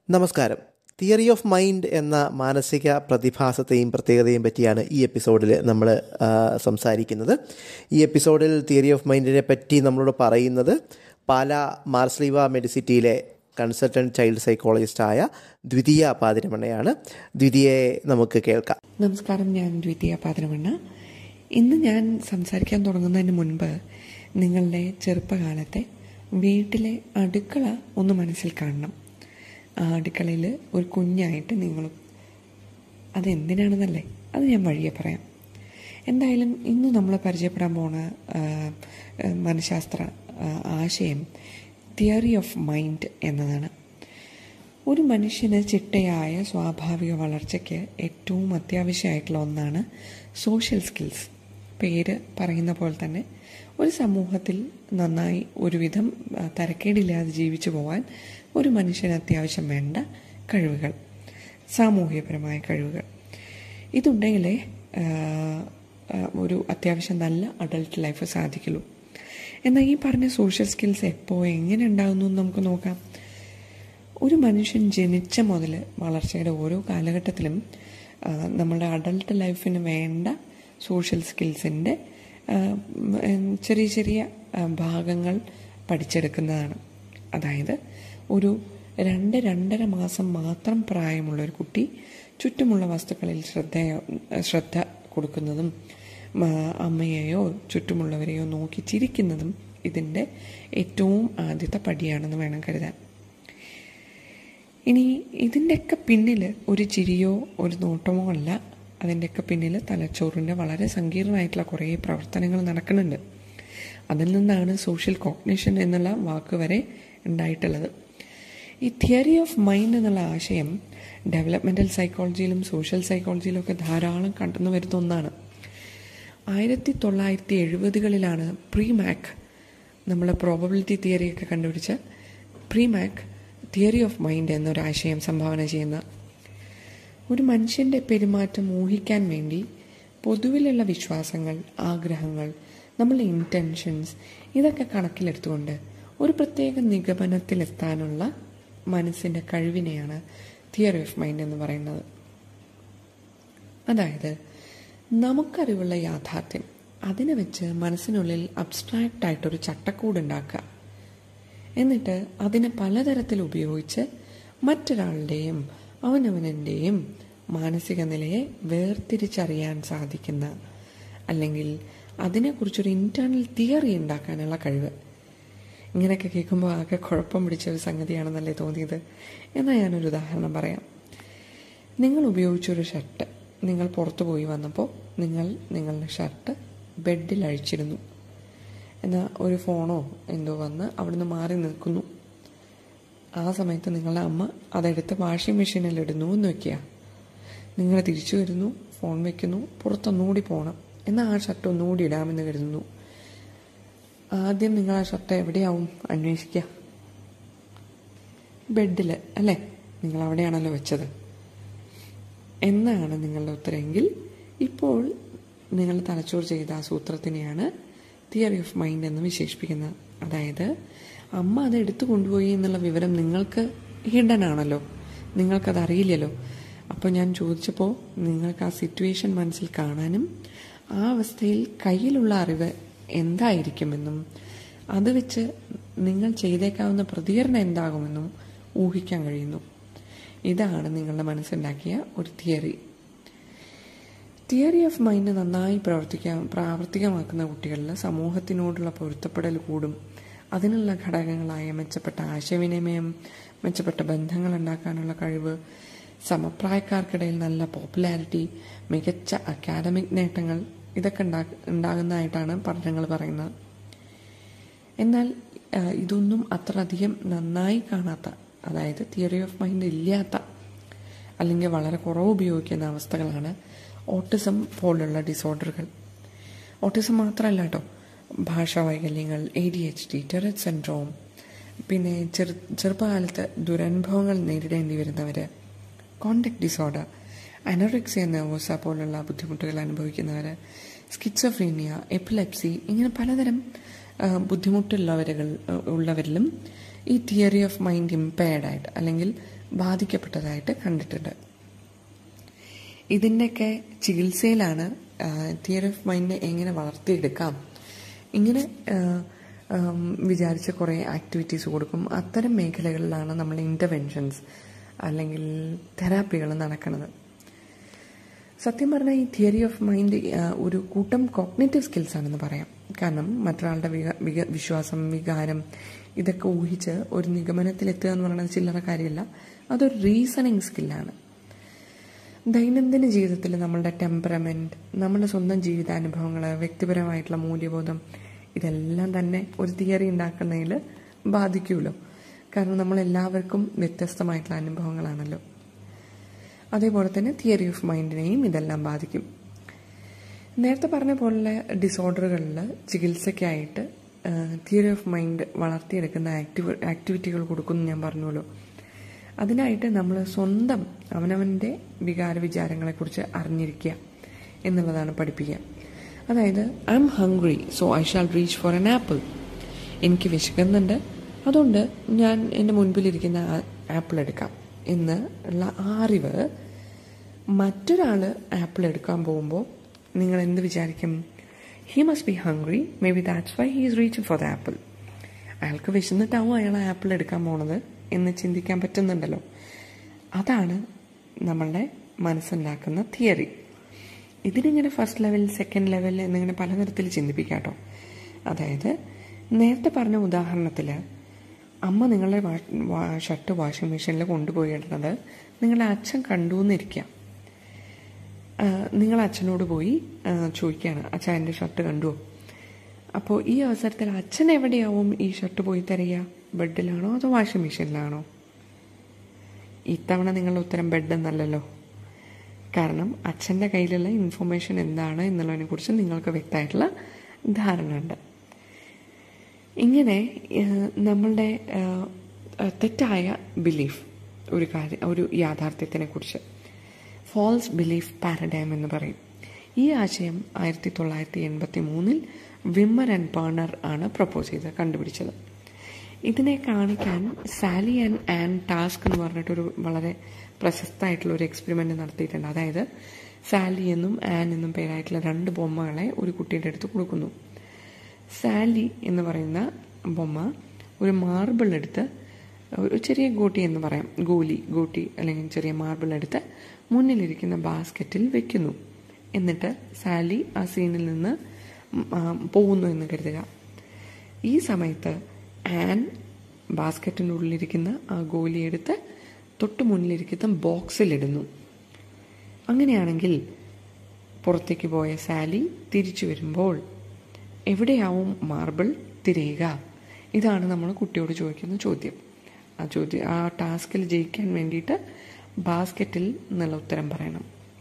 നമസ്കാരം theory of mind എന്ന മാനസിക പ്രതിഭാസത്തെയും പ്രത്യേകതയും പറ്റിയാണ് ഈ എപ്പിസോഡിൽ നമ്മൾ ആ, സംസാരിക്കുന്നത് ഈ എപ്പിസോഡിൽ തിയറി ഓഫ് മൈൻഡിനെ പറ്റി നമ്മളോട് പറയുന്നത് പാല മാർസ്ലീവ മെഡിസിറ്റിയിലെ കൺസൾട്ടൻറ്റ് ചൈൽഡ് സൈക്കോളജിസ്റ്റായ ദ്വിതീയ പാതിരമണ്ണയാണ് ദ്വിതീയയെ നമുക്ക് കേൾക്കാം നമസ്കാരം ഞാൻ ദ്വിതീയ പാത്രമണ്ണ ഇന്ന് ഞാൻ സംസാരിക്കാൻ തുടങ്ങുന്നതിന് മുൻപ് നിങ്ങളുടെ ചെറുപ്പകാലത്തെ വീട്ടിലെ അടുക്കള ഒന്ന് മനസ്സിൽ കാണണം ആ അടുക്കളയിൽ ഒരു കുഞ്ഞായിട്ട് നിങ്ങളും അതെന്തിനാണെന്നല്ലേ അത് ഞാൻ വഴിയെ പറയാം എന്തായാലും ഇന്ന് നമ്മൾ പരിചയപ്പെടാൻ പോണ ആ, ആ, മനഃശാസ്ത്ര ആ, ആശയം തിയറി ഓഫ് മൈൻഡ് എന്നതാണ് ഒരു മനുഷ്യന് ചിട്ടയായ സ്വാഭാവിക വളർച്ചയ്ക്ക് ഏറ്റവും അത്യാവശ്യമായിട്ടുള്ള ഒന്നാണ് സോഷ്യൽ സ്കിൽസ് പേര് പറയുന്ന പോലെ തന്നെ ഒരു സമൂഹത്തിൽ നന്നായി ഒരുവിധം ആ, തരക്കേടില്ലാതെ ജീവിച്ചു പോകാൻ ഒരു മനുഷ്യന് അത്യാവശ്യം വേണ്ട കഴിവുകൾ സാമൂഹ്യപരമായ കഴിവുകൾ ഇതുണ്ടെങ്കിലേ ആ, ആ, ഒരു അത്യാവശ്യം നല്ല അഡൾട്ട് ലൈഫ് സാധിക്കുള്ളൂ എന്നാൽ ഈ പറഞ്ഞ സോഷ്യൽ സ്കിൽസ് എപ്പോൾ എങ്ങനെ ഉണ്ടാകുന്നു എന്ന് നമുക്ക് നോക്കാം ഒരു മനുഷ്യൻ ജനിച്ച മുതൽ വളർച്ചയുടെ ഓരോ കാലഘട്ടത്തിലും ആ, നമ്മുടെ അഡൾട്ട് ലൈഫിന് വേണ്ട സോഷ്യൽ സ്കിൽസിൻ്റെ ചെറിയ ചെറിയ ആ, ഭാഗങ്ങൾ പഠിച്ചെടുക്കുന്നതാണ് അതായത് ഒരു രണ്ട് രണ്ടര മാസം മാത്രം പ്രായമുള്ള ഒരു കുട്ടി ചുറ്റുമുള്ള വസ്തുക്കളിൽ ശ്രദ്ധ ശ്രദ്ധ കൊടുക്കുന്നതും ആ, അമ്മയെയോ ചുറ്റുമുള്ളവരെയോ നോക്കി ചിരിക്കുന്നതും ഇതിൻ്റെ ഏറ്റവും ആദ്യത്തെ പടിയാണെന്ന് വേണം കരുതാൻ ഇനി ഇതിൻ്റെയൊക്കെ പിന്നിൽ ഒരു ചിരിയോ ഒരു നോട്ടമോ അല്ല അതിൻ്റെയൊക്കെ പിന്നിൽ തലച്ചോറിൻ്റെ വളരെ സങ്കീർണമായിട്ടുള്ള കുറേ പ്രവർത്തനങ്ങൾ നടക്കുന്നുണ്ട് അതിൽ നിന്നാണ് സോഷ്യൽ കോഗ്നിഷൻ എന്നുള്ള വാക്ക് വരെ ഉണ്ടായിട്ടുള്ളത് ഈ തിയറി ഓഫ് മൈൻഡ് എന്നുള്ള ആശയം ഡെവലപ്മെൻ്റൽ സൈക്കോളജിയിലും സോഷ്യൽ സൈക്കോളജിയിലും ഒക്കെ ധാരാളം കടന്നു വരുന്ന ഒന്നാണ് ആയിരത്തി തൊള്ളായിരത്തി എഴുപതുകളിലാണ് പ്രീമാക് നമ്മൾ പ്രോബബിലിറ്റി തിയറിയൊക്കെ കണ്ടുപിടിച്ച പ്രീമാക് തിയറി ഓഫ് മൈൻഡ് എന്നൊരു ആശയം സംഭാവന ചെയ്യുന്ന ഒരു മനുഷ്യൻ്റെ പെരുമാറ്റം ഊഹിക്കാൻ വേണ്ടി പൊതുവിലുള്ള വിശ്വാസങ്ങൾ ആഗ്രഹങ്ങൾ നമ്മളുടെ ഇൻറ്റൻഷൻസ് ഇതൊക്കെ കണക്കിലെടുത്തുകൊണ്ട് ഒരു പ്രത്യേക നിഗമനത്തിലെത്താനുള്ള മനസ്സിൻ്റെ കഴിവിനെയാണ് തിയറി ഓഫ് മൈൻഡ് എന്ന് പറയുന്നത് അതായത് നമുക്കറിവുള്ള യാഥാർത്ഥ്യം അതിനെ വെച്ച് മനസ്സിനുള്ളിൽ അബ്സ്ട്രാക്റ്റ് ആയിട്ടൊരു ചട്ടക്കൂട് ഉണ്ടാക്കുക എന്നിട്ട് അതിനെ പലതരത്തിൽ ഉപയോഗിച്ച് മറ്റൊരാളുടെയും അവനവനെൻ്റെയും മാനസിക നിലയെ വേർതിരിച്ചറിയാൻ സാധിക്കുന്ന അല്ലെങ്കിൽ അതിനെക്കുറിച്ചൊരു ഇൻറ്റേർണൽ തിയറി ഉണ്ടാക്കാനുള്ള കഴിവ് ഇങ്ങനെയൊക്കെ കേൾക്കുമ്പോൾ ആകെ കുഴപ്പം പിടിച്ച ഒരു സംഗതിയാണെന്നല്ലേ തോന്നിയത് എന്നാൽ ഞാനൊരു ഉദാഹരണം പറയാം നിങ്ങൾ ഉപയോഗിച്ചൊരു ഷർട്ട് നിങ്ങൾ പുറത്തു പോയി വന്നപ്പോൾ നിങ്ങൾ നിങ്ങളുടെ ഷർട്ട് ബെഡിൽ അഴിച്ചിരുന്നു എന്നാൽ ഒരു ഫോണോ എന്തോ വന്ന് അവിടുന്ന് മാറി നിൽക്കുന്നു ആ സമയത്ത് നിങ്ങളുടെ അമ്മ അതെടുത്ത് വാഷിംഗ് മെഷീനിൽ ഇടുന്നു എന്ന് വെക്കുക നിങ്ങൾ തിരിച്ചു വരുന്നു ഫോൺ വെക്കുന്നു പുറത്തൊന്നുകൂടി പോകണം എന്നാൽ ആ ഷർട്ട് ഒന്നുകൂടി ഇടാമെന്ന് കരുതുന്നു ആദ്യം നിങ്ങൾ ആ ഷർട്ട് എവിടെയാവും അന്വേഷിക്കുക ബെഡിൽ അല്ലേ നിങ്ങൾ അവിടെയാണല്ലോ വെച്ചത് എന്നാണ് നിങ്ങളുടെ ഉത്തരമെങ്കിൽ ഇപ്പോൾ നിങ്ങൾ തലച്ചോർ ചെയ്ത ആ സൂത്രത്തിനെയാണ് തിയറി ഓഫ് മൈൻഡ് എന്ന് വിശേഷിപ്പിക്കുന്നത് അതായത് അമ്മ അത് എടുത്തു കൊണ്ടുപോയി എന്നുള്ള വിവരം നിങ്ങൾക്ക് ഹിഡൻ ആണല്ലോ നിങ്ങൾക്കത് അറിയില്ലല്ലോ അപ്പോൾ ഞാൻ ചോദിച്ചപ്പോൾ നിങ്ങൾക്ക് ആ സിറ്റുവേഷൻ മനസ്സിൽ കാണാനും ആ അവസ്ഥയിൽ കയ്യിലുള്ള അറിവ് എന്തായിരിക്കുമെന്നും അത് വെച്ച് നിങ്ങൾ ചെയ്തേക്കാവുന്ന പ്രതികരണം എന്താകുമെന്നും ഊഹിക്കാൻ കഴിയുന്നു ഇതാണ് നിങ്ങളുടെ മനസ്സുണ്ടാക്കിയ ഒരു തിയറി തിയറി ഓഫ് മൈൻഡ് നന്നായി പ്രവർത്തിക്കാൻ പ്രാവർത്തികമാക്കുന്ന കുട്ടികളിൽ സമൂഹത്തിനോടുള്ള പൊരുത്തപ്പെടൽ കൂടും അതിനുള്ള ഘടകങ്ങളായ മെച്ചപ്പെട്ട ആശയവിനിമയം മെച്ചപ്പെട്ട ബന്ധങ്ങൾ ഉണ്ടാക്കാനുള്ള കഴിവ് സമപ്രായക്കാർക്കിടയിൽ നല്ല പോപ്പുലാരിറ്റി മികച്ച അക്കാഡമിക് നേട്ടങ്ങൾ ഇതൊക്കെ ഉണ്ടാ ഉണ്ടാകുന്നതായിട്ടാണ് പഠനങ്ങൾ പറയുന്നത് എന്നാൽ ആ, ഇതൊന്നും അത്ര അധികം നന്നായി കാണാത്ത അതായത് തിയറി ഓഫ് മൈൻഡ് ഇല്ലാത്ത അല്ലെങ്കിൽ വളരെ കുറവ് ഉപയോഗിക്കുന്ന അവസ്ഥകളാണ് ഓട്ടിസം പോലുള്ള ഡിസോർഡറുകൾ ഓട്ടിസം മാത്രമല്ല കേട്ടോ ഭാഷാ വൈകല്യങ്ങൾ A D H D Tourette syndrome പിന്നെ ചെറു ചെറുപ്പകാലത്ത് ദുരനുഭവങ്ങൾ നേരിടേണ്ടി വരുന്നവർ കോണ്ടാക്ട് ഡിസോർഡർ അനോറിക്സിയ നെർവോസ പോലുള്ള ബുദ്ധിമുട്ടുകൾ അനുഭവിക്കുന്നവർ സ്കിറ്റ്സോഫ്രീനിയ എപ്പിലെപ്സി ഇങ്ങനെ പലതരം ആ, ബുദ്ധിമുട്ടുള്ളവരുകൾ ഉള്ളവരിലും ഈ തിയറി ഓഫ് മൈൻഡ് ഇമ്പയർഡ് ആയിട്ട് അല്ലെങ്കിൽ ബാധിക്കപ്പെട്ടതായിട്ട് കണ്ടിട്ടുണ്ട് ഇതിൻ്റെയൊക്കെ ചികിത്സയിലാണ് തിയറി ഓഫ് മൈൻഡിനെ എങ്ങനെ വളർത്തിയെടുക്കാം ഇങ്ങനെ ആ, ആം, വിചാരിച്ച കുറേ ആക്ടിവിറ്റീസ് കൊടുക്കും അത്തരം മേഖലകളിലാണ് നമ്മൾ ഇൻ്റർവെൻഷൻസ് അല്ലെങ്കിൽ തെറാപ്പികൾ നടക്കുന്നത് സത്യം പറഞ്ഞാൽ ഈ തിയറി ഓഫ് മൈൻഡ് ഒരു കൂട്ടം കോഗ്നേറ്റീവ് സ്കിൽസ് ആണെന്ന് പറയാം കാരണം മറ്റൊരാളുടെ വിക വിക വിശ്വാസം വികാരം ഇതൊക്കെ ഊഹിച്ച് ഒരു നിഗമനത്തിലെത്തുക എന്ന് പറയുന്നത് ചില്ലറ കാര്യമല്ല അതൊരു റീസണിങ് സ്കില്ലാണ് ദൈനംദിന ജീവിതത്തിൽ നമ്മളുടെ ടെമ്പറമെന്റ് നമ്മുടെ സ്വന്തം ജീവിതാനുഭവങ്ങൾ വ്യക്തിപരമായിട്ടുള്ള മൂല്യബോധം ഇതെല്ലാം തന്നെ ഒരു തിയറി ഉണ്ടാക്കുന്നതിൽ ബാധിക്കുമല്ലോ കാരണം നമ്മളെല്ലാവർക്കും വ്യത്യസ്തമായിട്ടുള്ള അനുഭവങ്ങളാണല്ലോ അതേപോലെ തന്നെ തിയറി ഓഫ് മൈൻഡിനെയും ഇതെല്ലാം ബാധിക്കും നേരത്തെ പറഞ്ഞ പോലുള്ള ഡിസോർഡറുകളിൽ ചികിത്സയ്ക്കായിട്ട് തിയറി ഓഫ് മൈൻഡ് വളർത്തിയെടുക്കുന്ന ആക്ടിവ് ആക്ടിവിറ്റികൾ കൊടുക്കുന്നു ഞാൻ പറഞ്ഞല്ലോ അതിനായിട്ട് നമ്മൾ സ്വന്തം അവനവൻ്റെ വികാര വിചാരങ്ങളെക്കുറിച്ച് അറിഞ്ഞിരിക്കുക എന്നുള്ളതാണ് പഠിപ്പിക്കുക അതായത് I am hungry so I shall reach for an apple എനിക്ക് വിശക്കുന്നുണ്ട് അതുകൊണ്ട് ഞാൻ എൻ്റെ മുൻപിലിരിക്കുന്ന ആപ്പിൾ എടുക്കാം എന്ന് ഉള്ള ആ അറിവ് മറ്റൊരാൾ ആപ്പിൾ എടുക്കാൻ പോകുമ്പോൾ നിങ്ങൾ എന്ത് വിചാരിക്കും he must be hungry may be that's why he is reaching for the apple അയാൾക്ക് വിശന്നിട്ടാവും അയാൾ ആപ്പിൾ എടുക്കാൻ പോണത് എന്ന് ചിന്തിക്കാൻ പറ്റുന്നുണ്ടല്ലോ അതാണ് നമ്മളുടെ മനസ്സുണ്ടാക്കുന്ന തിയറി ഇതിനിങ്ങനെ ഫസ്റ്റ് ലെവൽ സെക്കൻഡ് ലെവൽ എന്നിങ്ങനെ പലതരത്തിൽ ചിന്തിപ്പിക്കാം കേട്ടോ അതായത് നേരത്തെ പറഞ്ഞ ഉദാഹരണത്തിൽ അമ്മ നിങ്ങളുടെ ഷർട്ട് വാഷിംഗ് മെഷീനിൽ കൊണ്ടുപോയി ഇടുന്നത് നിങ്ങളുടെ അച്ഛൻ കണ്ടു എന്നിരിക്കാം നിങ്ങൾ അച്ഛനോട് പോയി ആ, ചോദിക്കുകയാണ് അച്ഛൻ എൻ്റെ ഷർട്ട് കണ്ടുവോ അപ്പോൾ ഈ അവസരത്തിൽ അച്ഛൻ എവിടെയാവും ഈ ഷർട്ട് പോയി തരിക ബെഡിലാണോ അതോ വാഷിംഗ് മെഷീനിലാണോ ഇത്തവണ നിങ്ങളുടെ ഉത്തരം ബെഡ് എന്നല്ലല്ലോ കാരണം അച്ഛൻ്റെ കയ്യിലുള്ള ഇൻഫർമേഷൻ എന്താണ് എന്നുള്ളതിനെ കുറിച്ച് നിങ്ങൾക്ക് വ്യക്തമായിട്ടുള്ള ധാരണ ഉണ്ട് ഇങ്ങനെ ഏഹ്, നമ്മളുടെ ഏഹ്, ഏഹ്, തെറ്റായ ബിലീഫ് ഒരു കാര്യം ഒരു യാഥാർത്ഥ്യത്തിനെ കുറിച്ച് ഫോൾസ് ബിലീഫ് പാരഡൈം എന്ന് പറയും ഈ ആശയം ആയിരത്തി തൊള്ളായിരത്തി എൺപത്തി മൂന്നിൽ വിമ്മർ ആൻഡ് ബേണർ ആണ് പ്രപ്പോസ് ചെയ്ത് കണ്ടുപിടിച്ചത് ഇതിനെ കാണിക്കാൻ സാലി ആൻഡ് ആൻ ടാസ്ക് എന്ന് പറഞ്ഞിട്ടൊരു വളരെ പ്രശസ്തമായിട്ടുള്ള ഒരു എക്സ്പെരിമെന്റ് നടത്തിയിട്ടുണ്ട് അതായത് സാലി എന്നും ആൻ എന്നും പേരായിട്ടുള്ള രണ്ട് ബൊമ്മകളെ ഒരു കുട്ടിയുടെ അടുത്ത് കൊടുക്കുന്നു സാലി എന്ന് പറയുന്ന ബൊമ്മ ഒരു മാർബിൾ എടുത്ത് ഒരു ചെറിയ ഗോട്ടി എന്ന് പറയാം ഗോലി ഗോട്ടി അല്ലെങ്കിൽ ചെറിയ മാർബിൾ എടുത്ത് മുന്നിലിരിക്കുന്ന ബാസ്ക്കറ്റിൽ വെക്കുന്നു എന്നിട്ട് സാലി ആ സീനിൽ നിന്ന് ഉം, ആ, പോകുന്നു എന്ന് കരുതുക ഈ സമയത്ത് ആൻ ബാസ്ക്കറ്റിൻ്റെ ഉള്ളിലിരിക്കുന്ന ആ ഗോലി എടുത്ത് തൊട്ട് മുന്നിലിരിക്കുന്ന ബോക്സിലിടുന്നു അങ്ങനെയാണെങ്കിൽ പുറത്തേക്ക് പോയ സാലി തിരിച്ചു വരുമ്പോൾ എവിടെയാവും മാർബിൾ തിരയുക ഇതാണ് നമ്മൾ കുട്ടിയോട് ചോദിക്കുന്ന ചോദ്യം ആ ചോദ്യം ആ ടാസ്കിൽ ജയിക്കാൻ വേണ്ടിയിട്ട് ബാസ്ക്കറ്റിൽ എന്നുള്ള ഉത്തരം പറയണം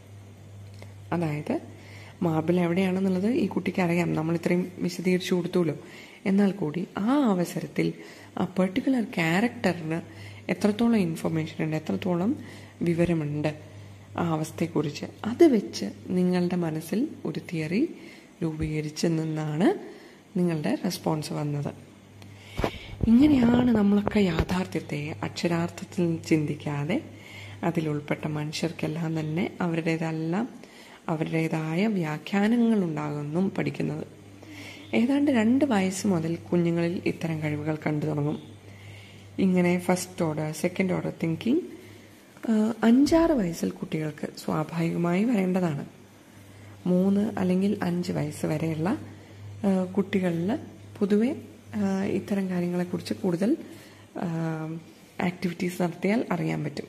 അതായത് മാർബിൾ എവിടെയാണെന്നുള്ളത് ഈ കുട്ടിക്ക് അറിയാം നമ്മൾ ഇത്രയും വിശദീകരിച്ചു കൊടുത്തുല്ലോ എന്നാൽ കൂടി ആ അവസരത്തിൽ ആ പെർട്ടിക്കുലർ ക്യാരക്ടറിന് എത്രത്തോളം ഇൻഫർമേഷൻ ഉണ്ട് എത്രത്തോളം വിവരമുണ്ട് ആ അവസ്ഥയെക്കുറിച്ച് അത് വെച്ച് നിങ്ങളുടെ മനസ്സിൽ ഒരു തിയറി രൂപീകരിച്ചു നിന്നാണ് നിങ്ങളുടെ റെസ്പോൺസ് വന്നത് ഇങ്ങനെയാണ് നമ്മളൊക്കെ യാഥാർത്ഥ്യത്തെ അക്ഷരാർത്ഥത്തിൽ ചിന്തിക്കാതെ അതിലുൾപ്പെട്ട മനുഷ്യർക്കെല്ലാം തന്നെ അവരുടേതെല്ലാം അവരുടേതായ വ്യാഖ്യാനങ്ങൾ ഉണ്ടാകുന്നും പഠിക്കുന്നത് ഏതാണ്ട് രണ്ട് വയസ്സ് മുതൽ കുഞ്ഞുങ്ങളിൽ ഇത്തരം കഴിവുകൾ കണ്ടു തുടങ്ങും ഇങ്ങനെ first order second order thinking അഞ്ചാറ് വയസ്സിൽ കുട്ടികൾക്ക് സ്വാഭാവികമായി വരേണ്ടതാണ് മൂന്ന് അല്ലെങ്കിൽ അഞ്ച് വയസ്സ് വരെയുള്ള കുട്ടികളിൽ പൊതുവെ ആ, ഇത്തരം കാര്യങ്ങളെക്കുറിച്ച് കൂടുതൽ ആക്ടിവിറ്റീസ് നടത്തിയാൽ അറിയാൻ പറ്റും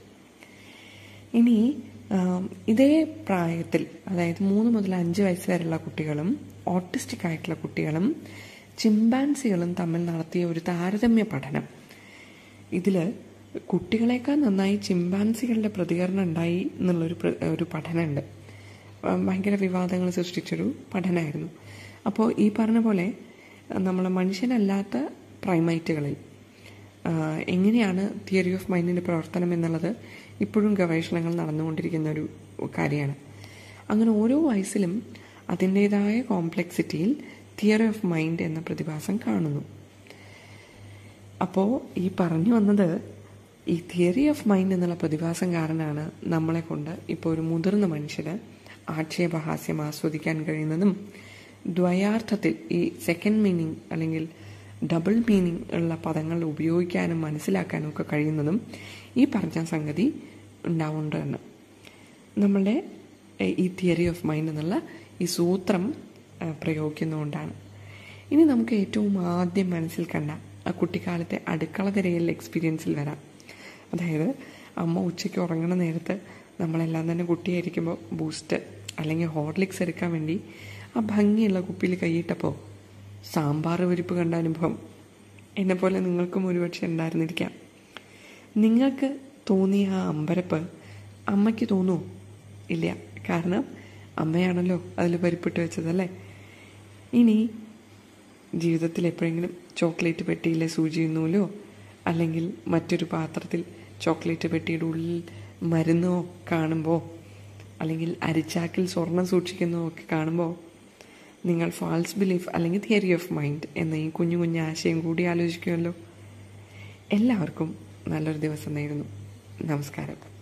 ഇനി ആം, ഇതേ പ്രായത്തിൽ അതായത് മൂന്ന് മുതൽ അഞ്ച് വയസ്സ് വരെയുള്ള കുട്ടികളും ഓട്ടിസ്റ്റിക് ആയിട്ടുള്ള കുട്ടികളും ചിമ്പാൻസികളും തമ്മിൽ നടത്തിയ ഒരു താരതമ്യ പഠനം ഇതിൽ കുട്ടികളെക്കാൾ നന്നായി ചിമ്പാൻസികളുടെ പ്രതികരണം ഉണ്ടായി എന്നുള്ളൊരു പ്ര- ഒരു പഠനമുണ്ട് ആ, ഭയങ്കര വിവാദങ്ങൾ സൃഷ്ടിച്ചൊരു പഠനമായിരുന്നു അപ്പോൾ ഈ പറഞ്ഞ പോലെ നമ്മൾ മനുഷ്യനല്ലാത്ത പ്രൈമൈറ്റുകളിൽ ആ, എങ്ങനെയാണ് തിയറി ഓഫ് മൈൻഡിൻ്റെ പ്രവർത്തനം എന്നുള്ളത് ഇപ്പോഴും ഗവേഷണങ്ങൾ നടന്നുകൊണ്ടിരിക്കുന്ന ഒരു കാര്യമാണ് അങ്ങനെ ഓരോ വയസ്സിലും അതിൻ്റെതായ കോംപ്ലക്സിറ്റിയിൽ തിയറി ഓഫ് മൈൻഡ് എന്ന പ്രതിഭാസം കാണുന്നു അപ്പോൾ ഈ പറഞ്ഞു വന്നത് ഈ തിയറി ഓഫ് മൈൻഡ് എന്നുള്ള പ്രതിഭാസം കാരണമാണ് നമ്മളെ കൊണ്ട് ഇപ്പോൾ ഒരു മുതിർന്ന മനുഷ്യന് ആക്ഷേപഹാസ്യം ആസ്വദിക്കാൻ കഴിയുന്നതും ദ്വയാർത്ഥത്തിൽ ഈ സെക്കൻഡ് മീനിങ് അല്ലെങ്കിൽ ഡബിൾ മീനിങ് ഉള്ള പദങ്ങൾ ഉപയോഗിക്കാനും മനസ്സിലാക്കാനും ഒക്കെ കഴിയുന്നതും ഈ പറഞ്ഞ സംഗതി ഉണ്ടാവുന്നുണ്ടെന്ന് നമ്മളുടെ എ, ഈ തിയറി ഓഫ് മൈൻഡ് എന്നുള്ള ഈ സൂത്രം ആ, പ്രയോഗിക്കുന്നതുകൊണ്ടാണ് ഇനി നമുക്ക് ഏറ്റവും ആദ്യം മനസ്സിൽ കണ്ട ആ കുട്ടിക്കാലത്തെ അടുക്കള തിരയൽ എക്സ്പീരിയൻസിൽ വരാം അതായത് അമ്മ ഉച്ചയ്ക്ക് ഉറങ്ങണ നേരത്ത് നമ്മളെല്ലാം തന്നെ കുട്ടിയായിരിക്കുമ്പോൾ ബൂസ്റ്റ് അല്ലെങ്കിൽ ഹോർലിക്സ് എടുക്കാൻ വേണ്ടി ആ ഭംഗിയുള്ള കുപ്പിയിൽ കൈയിട്ടപ്പോൾ സാമ്പാർ പരിപ്പ് കണ്ട അനുഭവം എന്നെപ്പോലെ നിങ്ങൾക്കും ഒരുപക്ഷെ ഉണ്ടായിരുന്നിരിക്കാം നിങ്ങൾക്ക് തോന്നിയ ആ അമ്പരപ്പ് അമ്മയ്ക്ക് തോന്നുമോ ഇല്ല കാരണം അമ്മയാണല്ലോ അതിൽ പരിപ്പിട്ട് വെച്ചതല്ലേ ഇനി ജീവിതത്തിൽ എപ്പോഴെങ്കിലും ചോക്ലേറ്റ് പെട്ടിയിലെ സൂചിയും നൂലോ അല്ലെങ്കിൽ മറ്റൊരു പാത്രത്തിൽ ചോക്ലേറ്റ് പെട്ടിയുടെ ഉള്ളിൽ മരുന്നോ കാണുമ്പോൾ അല്ലെങ്കിൽ അരിച്ചാക്കിൽ സ്വർണം സൂക്ഷിക്കുന്നതോ ഒക്കെ കാണുമ്പോൾ നിങ്ങൾ ഫാൾസ് ബിലീഫ് അല്ലെങ്കിൽ തിയറി ഓഫ് മൈൻഡ് എന്ന ഈ കുഞ്ഞു കുഞ്ഞു ആശയം കൂടി ആലോചിക്കുമല്ലോ എല്ലാവർക്കും നല്ലൊരു ദിവസം നേരുന്നു നമസ്കാരം